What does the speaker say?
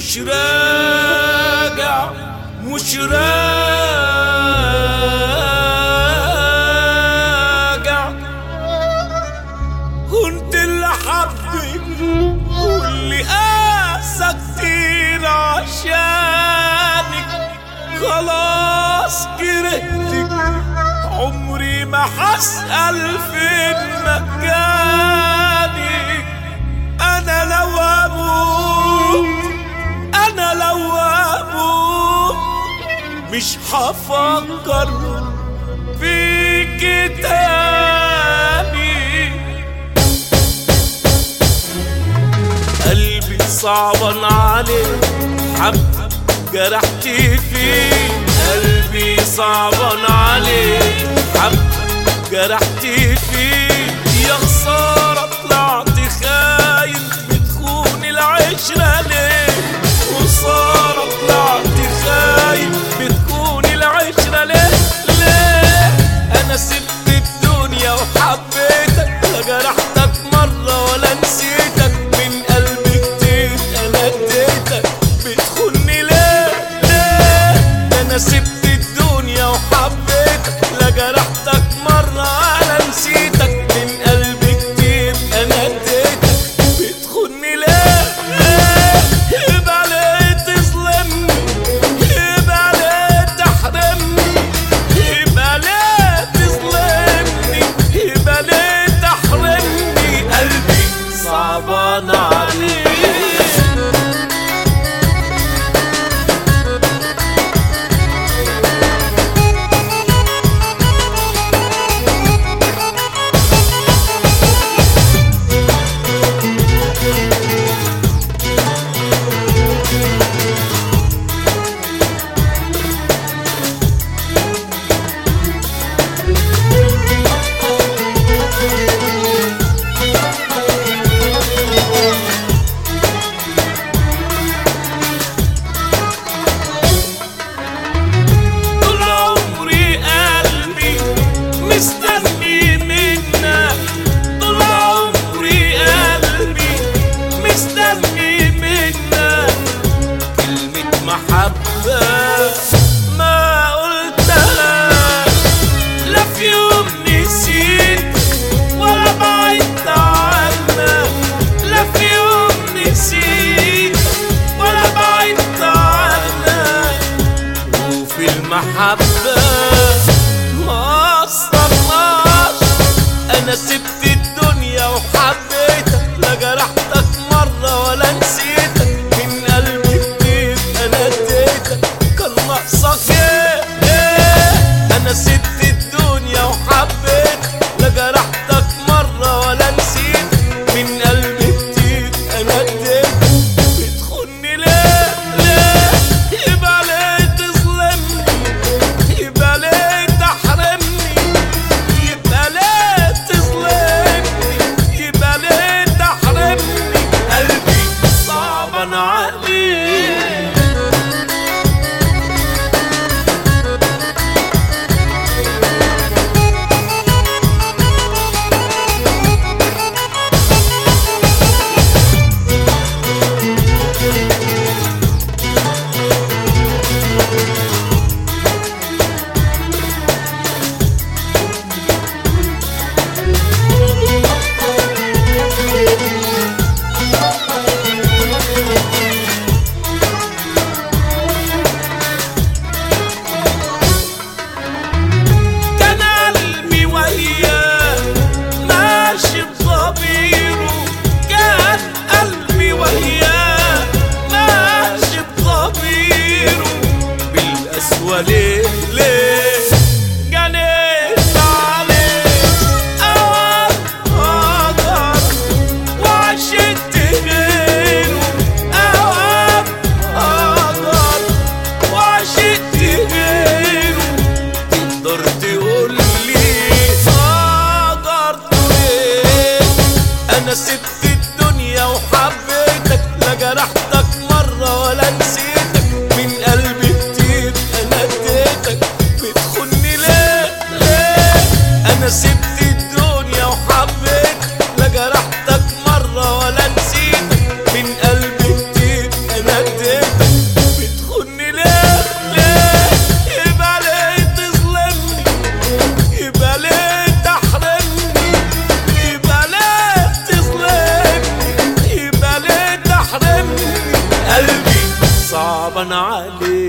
مش راجع مش راجع كنت اللي حبك واللي قاسى كتير عشانك خلاص كرهتك عمري ما حسأل فين مكانك أنا لو أموت أنا لو أموت مش هفكر فيك تاني قلبي صعبان عليك حب جرحتي فيه قلبي صعبان عليك حب جرحتي فيه يا خسارة طلعت خاين بتخون العشرة ليه خسارة طلعت خاين بتخون العشرة ليه ليه أنا سبت الدنيا وحبيتك لا جرحتك مرة ولا نسيتك من قلبي كتير أنا اديتك بتخوني ليه ليه ده أنا سبت الدنيا وحبيتك لا جرحتك مرة ولا نسيتك من قلبي كتير أنا اديتك بتخوني ليه ليه يبقى ليه تظلمني يبقى ليه تحرمني يبقى ليه تظلمني يبقى ليه تحرمني قلبي صعبان عليك طول عمري قلبي مستني منك طول عمري قلبي مستني منك كلمة محبة ما قلتهاش لا في يوم نسيت ولا بعدت عنك لا في يوم نسيت ولا بعدت عنك وفي المحبة ما قصرناش أنا سبت الدنيا وحبيتك لا جرحتك مرة ولا نسيتك من قلبي كتير أنا اديتك كان ناقصك إيه إيه أنا سبت الدنيا وحبيتك لا جرحتك مرة ولا نسيتك من قلبي كتير أنا اديتك بتخوني ليه ليه يبقى ليه تظلمني يبقى ليه تحرمني يبقى ليه تظلمني يبقى ليه تحرمني قلبي صعبان عليك صعبان عليك